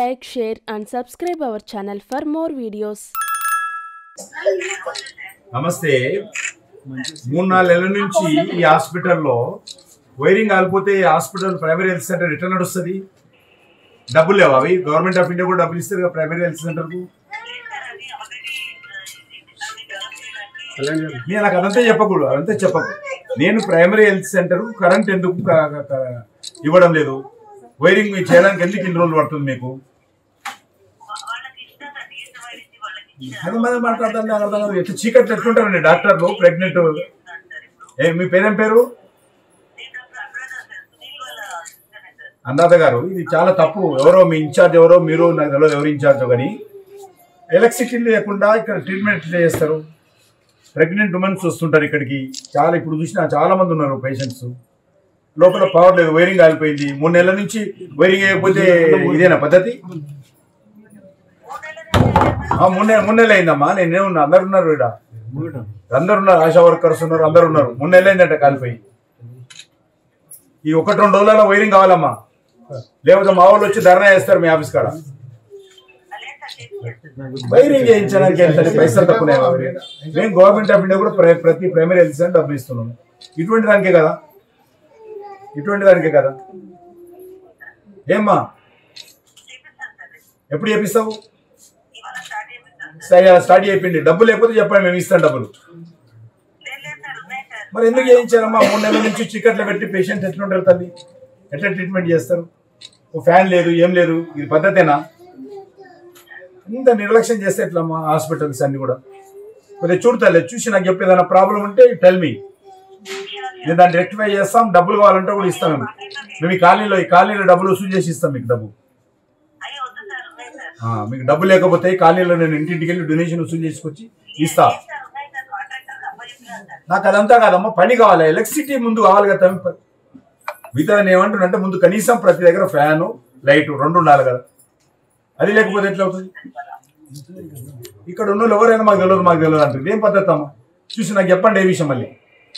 like, share, and subscribe our channel for more videos. నమస్తే మూడు నాలుగు నెలల నుంచి ఈ హాస్పిటల్లో వైరింగ్ కాలిపోతే ఈ హాస్పిటల్ ప్రైమరీ హెల్త్ సెంటర్ ఎట్లా నడుస్తుంది డబ్బులు లేవు అవి గవర్నమెంట్ ఆఫ్ ఇండియా కూడా డబ్బులు ఇస్తారు కదా ప్రైమరీ హెల్త్ సెంటర్కు నేను నాకు అదంతా చెప్పకూడదు అదంతా చెప్పకు నేను ప్రైమరీ హెల్త్ సెంటర్ కరెంట్ ఎందుకు క- క- క- ఇవ్వడం లేదు వైరింగ్ మీరు చేయడానికి ఎందుకు ఇన్ని రోజులు పడుతుంది మీకు అది మనం మాట్లాడతాం నాకు అర్థం కాదు. ఎట్లా చీకట్లు ఎట్లుంటారండి డాక్టర్లు ప్రెగ్నెంట్ ఏ మీ పేరేం పేరు అనురాధ గారు ఇది చాలా తప్పు ఎవరో మీ ఇన్ఛార్జ్ ఎవరో మీరు నాకు తెలియదు ఎవరు ఇన్ఛార్జ్ కానీ ఎలక్ట్రిసిటీ లేకుండా ఇక్కడ ట్రీట్మెంట్ ఎట్లా చేస్తారు ప్రెగ్నెంట్ ఉమెన్స్ వస్తుంటారు ఇక్కడికి చాలా ఇప్పుడు చూసినా చాలా మంది ఉన్నారు పేషెంట్స్ లోపల పవర్ లేదు వైరింగ్ ఆగిపోయింది మూడు నెలల నుంచి వైరింగ్ అయిపోతే ఇదేనా పద్ధతి ఆ, మూడు నెల మూడు నెలలు అయిందమ్మా నేనే ఉన్నా అందరు ఉన్నారు ఇక్కడ అందరు ఉన్నారు ఆశా వర్కర్స్ ఉన్నారు అందరు ఉన్నారు మూడు నెలలు అయిందంట కాలిపోయి ఈ ఒకటి రెండు రోజులలో వైరింగ్ కావాలమ్మా లేకపోతే మా వాళ్ళు వచ్చి ధర్నా చేస్తారు మీ ఆఫీస్ కాడ వైరింగ్ చేయించడానికి ఎంత పైసలు తక్కువ మేము గవర్నమెంట్ ఆఫ్ ఇండియా కూడా ప్ర- ప్రతి ప్రైమరీ హెల్త్ సెంటర్ డబ్బులు ఇస్తున్నాం ఇటువంటి దానికే కదా ఇటువంటి దానికే కదా ఏమ్మా ఎప్పుడు చేపిస్తావు సరే స్టార్ట్ చేయండి డబ్బులు లేకపోతే చెప్పండి మేము ఇస్తాం డబ్బులు మరి ఎందుకు చేయించారమ్మా మూడు నెలల నుంచి చికెట్లు పెట్టి పేషెంట్ ఎట్లుంటారు తల్లి ఎట్లా ట్రీట్మెంట్ చేస్తారు ఓ ఫ్యాన్ లేదు ఏం లేదు ఇది పద్ధతేనా ఇంత నిర్లక్ష్యం చేస్తే ఎట్లమ్మా హాస్పిటల్స్ అన్ని కూడా కొద్దిగా చూడతాలే చూసి నాకు చెప్పి ఏదైనా ప్రాబ్లం ఉంటే టెల్ మీ నేను దాన్ని రెక్టిఫై చేస్తాం డబ్బులు కావాలంటే కూడా ఇస్తాం మేము మేము ఈ కాలనీలో ఈ కాలనీలో డబ్బులు వసూలు చేసి ఇస్తాం మీకు డబ్బు ఆ, మీకు డబ్బు లేకపోతే ఈ కాలనీలో నేను ఇంటింటికి వెళ్ళి డొనేషన్ వసూలు చేసుకొచ్చి ఇస్తా నాకు అదంతా కాదమ్మా పని కావాలి ఎలక్ట్రిసిటీ ముందు కావాలి కదా తమ్మి. మిగతా నేను ఏమంటున్నా అంటే ముందు కనీసం ప్రతి దగ్గర ఫ్యాను లైట్ రెండు ఉండాలి కదా అది లేకపోతే ఎట్లా అవుతుంది ఇక్కడ ఉన్న వాళ్ళు ఎవరైనా మాకు తెలియదు మాకు తెలియదు అంటారు ఇదేం పద్ధతి అమ్మా చూసి నాకు చెప్పండి ఏ విషయం మళ్ళీ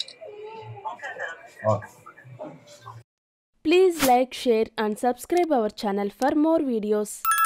okay Please like, share, and subscribe our channel for more videos.